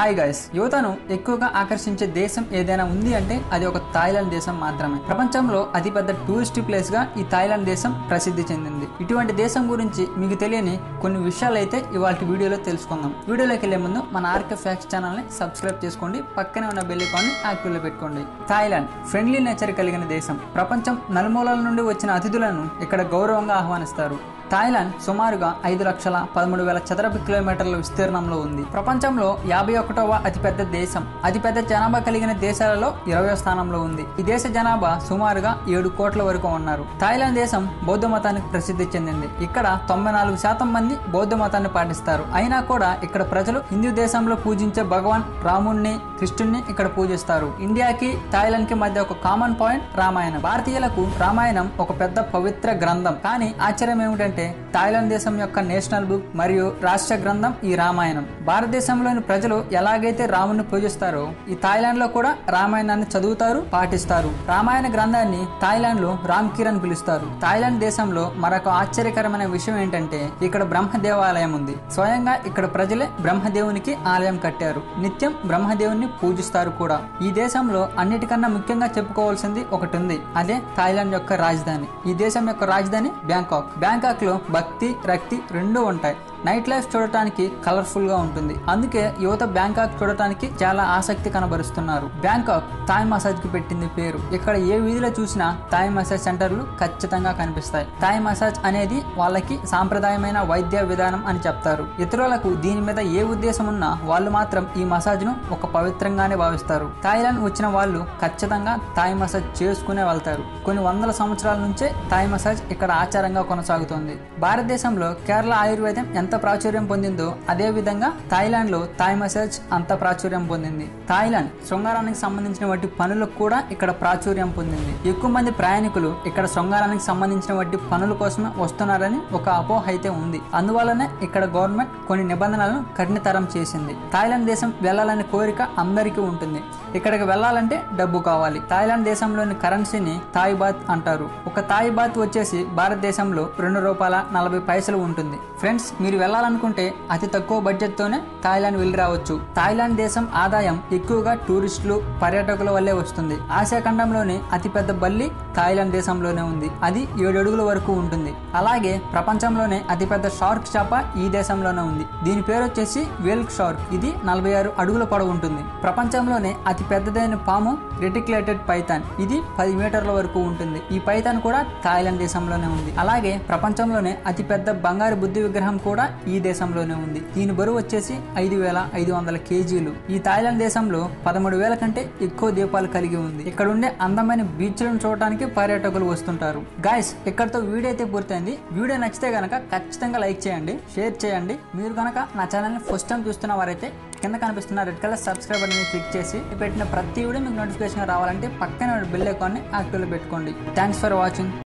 hi guys యువతను ఎక్కువగా ఆకర్షించే దేశం ఏదైనా ఉంది అంటే అది ఒక థాయిలాండ్ దేశం మాత్రమే ప్రపంచంలో అతిపెద్ద టూరిస్ట్ ప్లేస్ గా ఈ థాయిలాండ్ దేశం ప్రసిద్ధి చెందింది ఇటువంటి దేశం గురించి మీకు తెలియని కొన్ని విషయాలు అయితే ఇవాళ వీడియోలో తెలుసుకుందాం వీడియోలోకి వెళ్లే ముందు మన ఆర్కే ఫ్యాక్స్ ఛానల్ ని సబ్స్క్రైబ్ చేసుకోండి పక్కనే ఉన్న బెల్ ఐకాన్ ని యాక్టివ్ లో పెట్టుకోండి థాయిలాండ్ ఫ్రెండ్లీ నేచర్ కలిగిన దేశం ప్రపంచం నలుమూలల నుండి వచ్చిన అతిథులను ఇక్కడ గౌరవంగా ఆహ్వానిస్తారు థాయిలాండ్ సుమారుగా ఐదు లక్షల పదమూడు వేల చదరపు కిలోమీటర్ల విస్తీర్ణంలో ఉంది ప్రపంచంలో యాభై ఒకటవ అతిపెద్ద దేశం అతిపెద్ద జనాభా కలిగిన దేశాలలో ఇరవై స్థానంలో ఉంది ఈ దేశ జనాభా సుమారుగా ఏడు కోట్ల వరకు ఉన్నారు థాయిలాండ్ దేశం బౌద్ధ మతానికి ప్రసిద్ధి చెందింది ఇక్కడ తొంభై నాలుగు శాతం మంది బౌద్ధ మతాన్ని పాటిస్తారు అయినా కూడా ఇక్కడ ప్రజలు హిందూ దేశంలో పూజించే భగవాన్ రాముణ్ణి కృష్ణుణ్ణి ఇక్కడ పూజిస్తారు ఇండియాకి థాయిలాండ్ కి మధ్య ఒక కామన్ పాయింట్ రామాయణం భారతీయులకు రామాయణం ఒక పెద్ద పవిత్ర గ్రంథం కానీ ఆశ్చర్యం ఏమిటంటే థాయిలాండ్ దేశం యొక్క నేషనల్ బుక్ మరియు రాష్ట్ర గ్రంథం ఈ రామాయణం భారతదేశంలోని ప్రజలు ఎలాగైతే రాముని పూజిస్తారో ఈ థాయిలాండ్ లో కూడా రామాయణాన్ని చదువుతారు పాటిస్తారు రామాయణ గ్రంథాన్ని థాయిలాండ్ లో రామ్ కిరణ్ పిలుస్తారు థాయిలాండ్ దేశంలో మరొక ఆశ్చర్యకరమైన విషయం ఏంటంటే ఇక్కడ బ్రహ్మ దేవాలయం ఉంది స్వయంగా ఇక్కడ ప్రజలే బ్రహ్మదేవునికి ఆలయం కట్టారు నిత్యం బ్రహ్మదేవుని పూజిస్తారు కూడా ఈ దేశంలో అన్నిటికన్నా ముఖ్యంగా చెప్పుకోవాల్సింది ఒకటి ఉంది అదే థాయిలాండ్ యొక్క రాజధాని ఈ దేశం యొక్క రాజధాని బ్యాంకాక్ బ్యాంకాక్ లో భక్తి రక్తి రెండూ ఉంటాయి నైట్ లైఫ్ చూడటానికి కలర్ఫుల్ గా ఉంటుంది అందుకే యువత బ్యాంకాక్ చూడటానికి చాలా ఆసక్తి కనబరుస్తున్నారు బ్యాంకాక్ థాయ్ మసాజ్ కి పెట్టింది పేరు ఇక్కడ ఏ వీధిలో చూసినా థాయ్ మసాజ్ సెంటర్లు ఖచ్చితంగా కనిపిస్తాయి థాయ్ మసాజ్ అనేది వాళ్ళకి సాంప్రదాయమైన వైద్య విధానం అని చెప్తారు ఇతరులకు దీని మీద ఏ ఉద్దేశం ఉన్నా వాళ్ళు మాత్రం ఈ మసాజ్ ను ఒక పవిత్రంగానే భావిస్తారు థాయిలాండ్ వచ్చిన వాళ్ళు ఖచ్చితంగా థాయ్ మసాజ్ చేసుకునే వెళ్తారు కొన్ని వందల సంవత్సరాల నుంచే థాయ్ మసాజ్ ఇక్కడ ఆచారంగా కొనసాగుతోంది భారతదేశంలో కేరళ ఆయుర్వేదం ఎంత ప్రాచుర్యం పొందిందో అదే విధంగా థాయిలాండ్ లో థాయ్ మసాజ్ అంత ప్రాచుర్యం పొందింది థాయిలాండ్ శృంగారానికి సంబంధించిన వాటి పనులకు కూడా ఇక్కడ ప్రాచుర్యం పొందింది ఎక్కువ మంది ప్రయాణికులు ఇక్కడ శృంగారానికి సంబంధించిన వాటి పనుల కోసమే వస్తున్నారని ఒక అపోహ అయితే ఉంది అందువల్లనే ఇక్కడ గవర్నమెంట్ కొన్ని నిబంధనలను కఠినతరం చేసింది థాయిలాండ్ దేశం వెళ్ళాలనే కోరిక అందరికీ ఉంటుంది ఇక్కడికి వెళ్ళాలంటే డబ్బు కావాలి థాయిలాండ్ దేశంలోని కరెన్సీని థాయ్ బాత్ అంటారు ఒక థాయ్ బాత్ వచ్చేసి భారతదేశంలో రెండు రూపాయల నలభై పైసలు ఉంటుంది ఫ్రెండ్స్ మీరు వెళ్ళాలనుకుంటే అతి తక్కువ బడ్జెట్ తోనే థాయిలాండ్ వెళ్ళి రావచ్చు థాయిలాండ్ దేశం ఆదాయం ఎక్కువగా టూరిస్టులు పర్యాటకుల వల్లే వస్తుంది ఆసియా ఖండంలోని అతిపెద్ద బల్లి థాయిలాండ్ దేశంలోనే ఉంది అది ఏడు అడుగుల వరకు ఉంటుంది అలాగే ప్రపంచంలోనే అతిపెద్ద షార్క్ చేప ఈ దేశంలోనే ఉంది దీని పేరు వచ్చేసి వేల్క్ షార్క్ ఇది నలభై ఆరు అడుగుల పొడవు ఉంటుంది ప్రపంచంలోనే అతి పెద్దదైన పాము రెటిక్యులేటెడ్ పైథాన్ ఇది పది మీటర్ల వరకు ఉంటుంది ఈ పైథాన్ కూడా థాయిలాండ్ దేశంలోనే ఉంది అలాగే ప్రపంచంలోనే అతి పెద్ద బంగారు బుద్ధి విగ్రహం కూడా ఈ దేశంలోనే ఉంది దీని బరువు వచ్చేసి ఐదు వేల ఐదు వందల కేజీలు ఈ థాయిలాండ్ దేశంలో పదమూడు వేల కంటే ఎక్కువ దీపాలు కలిగి ఉంది ఇక్కడ ఉండే అందమైన బీచ్లను చూడటానికి పర్యాటకులు వస్తుంటారు గాయస్ ఇక్కడతో వీడియో అయితే పూర్తయింది వీడియో నచ్చితే గనక ఖచ్చితంగా లైక్ చేయండి షేర్ చేయండి మీరు గనక నా ఛానల్ని ఫస్ట్ టైం చూస్తున్న వారైతే కింద కనిపిస్తున్న రెడ్ కలర్ సబ్స్క్రైబ్ అని క్లిక్ చేసి పెట్టిన ప్రతి వీడియో మీకు నోటిఫికేషన్ రావాలంటే పక్కన బెల్ ఐకాన్ని యాక్టివ్లో పెట్టుకోండి థ్యాంక్స్ ఫర్ వాచింగ్